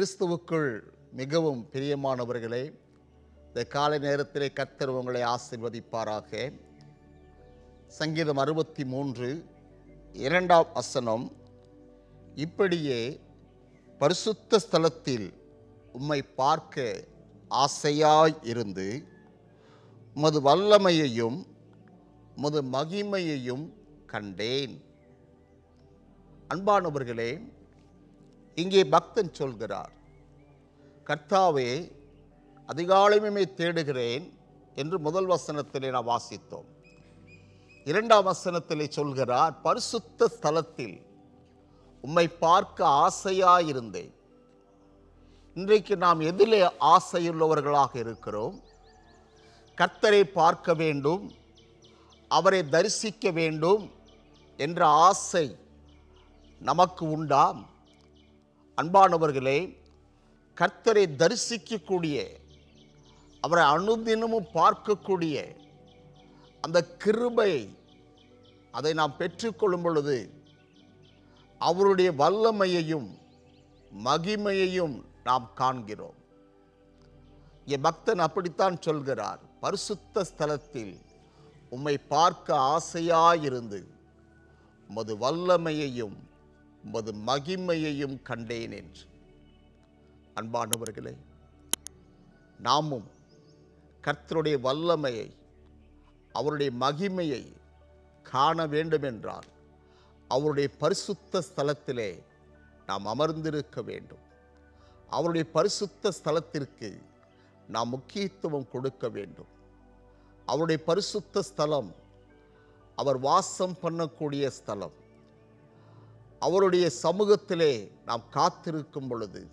கிறிஸ்துவுக்குள் மிகவும் பிரியமானவர்களே இந்த காலை நேரத்திலே கர்த்தர் உங்களை ஆசீர்வதிப்பாராக சங்கீதம் அறுபத்தி மூன்று இரண்டாம் வசனம் இப்படியே பரிசுத்த ஸ்தலத்தில் உம்மை பார்க்க ஆசையாய் இருந்து உமது வல்லமையையும் உமது மகிமையையும் கண்டேன் அன்பானவர்களே இங்கே பக்தன் சொல்கிறார் கர்த்தாவே அதிகாலையுமே தேடுகிறேன் என்று முதல் வசனத்திலே நாம் வாசித்தோம் இரண்டாம் வசனத்திலே சொல்கிறார் பரிசுத்த ஸ்தலத்தில் உம்மை பார்க்க ஆசையாயிருந்தேன் இன்றைக்கு நாம் எதிலே ஆசையுள்ளவர்களாக இருக்கிறோம் கர்த்தரை பார்க்க வேண்டும் அவரை தரிசிக்க வேண்டும் என்ற ஆசை நமக்கு உண்டாம் அன்பானவர்களே கர்த்தரை தரிசிக்கக்கூடிய அவரை அனுதினமும் பார்க்கக்கூடிய அந்த கிருபை அதை நாம் பெற்றுக்கொள்ளும் பொழுது அவருடைய வல்லமையையும் மகிமையையும் நாம் காண்கிறோம் இங்கே பக்தன் அப்படித்தான் சொல்கிறார் பரிசுத்த ஸ்தலத்தில் உம்மை பார்க்க ஆசையாயிருந்து உமது வல்லமையையும் உமது மகிமையையும் கண்டேன் என்று அன்பானவர்களே நாமும் கர்த்தருடைய வல்லமையை அவருடைய மகிமையை காண வேண்டும் என்றால் அவருடைய பரிசுத்த ஸ்தலத்திலே நாம் அமர்ந்திருக்க வேண்டும் அவருடைய பரிசுத்த ஸ்தலத்திற்கு நாம் முக்கியத்துவம் கொடுக்க வேண்டும் அவருடைய பரிசுத்த ஸ்தலம் அவர் வாசம் பண்ணக்கூடிய ஸ்தலம் அவருடைய சமூகத்திலே நாம் காத்திருக்கும் பொழுது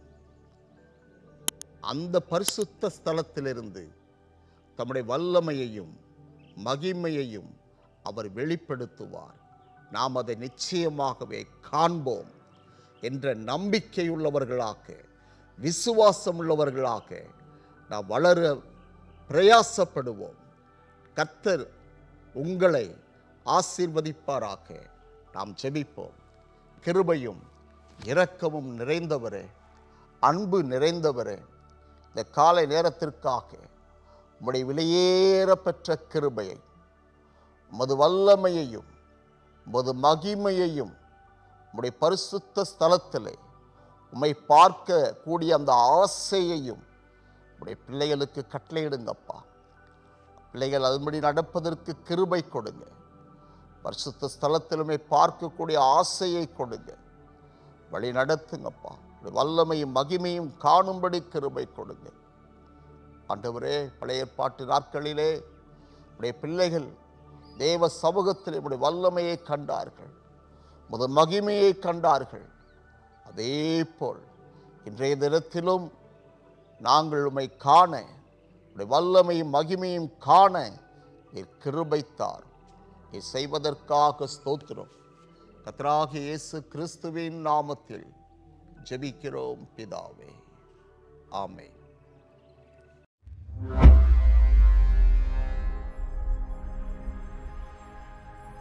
அந்த பரிசுத்த ஸ்தலத்திலிருந்து தம்முடைய வல்லமையையும் மகிமையையும் அவர் வெளிப்படுத்துவார் நாம் அதை நிச்சயமாகவே காண்போம் என்ற நம்பிக்கையுள்ளவர்களாக விசுவாசம் உள்ளவர்களாக நாம் வளர பிரயாசப்படுவோம் கர்த்தர் உங்களை ஆசீர்வதிப்பாராக நாம் ஜெபிப்போம் கிருபையும் இரக்கமும் நிறைந்தவரே அன்பு நிறைந்தவரே இந்த காலை நேரத்திற்காக உம்முடைய விலையேற பெற்ற கிருபையை உமது வல்லமையையும் உமது மகிமையையும் உம்முடைய பரிசுத்த ஸ்தலத்திலே உம்மை பார்க்க கூடிய அந்த ஆசையையும் உம்முடைய பிள்ளைகளுக்கு கட்டளையிடுங்கப்பா பிள்ளைகள் அதுபடி நடப்பதற்கு கிருபை கொடுங்க பரிசுத்த ஸ்தலத்திலுமே பார்க்கக்கூடிய ஆசையை கொடுங்க வழி நடத்துங்கப்பா உம்முடைய வல்லமையும் மகிமையும் காணும்படி கிருபை கொடுங்க ஆண்டவரே பழைய ஏற்பாட்டு நாட்களிலே உடைய பிள்ளைகள் தேவ சமூகத்தில் உடைய வல்லமையை கண்டார்கள் முத மகிமையை கண்டார்கள் அதே போல் இன்றைய தினத்திலும் நாங்கள் உம்மை காண உடைய வல்லமையும் மகிமையும் காண நீர் கிருபைத்தார் நீ செய்வதற்காக ஸ்தோத்திரம் கத்ராகி இயேசு கிறிஸ்துவின் நாமத்தில் ஜெபிக்கிறோம் பிதாவே ஆமென்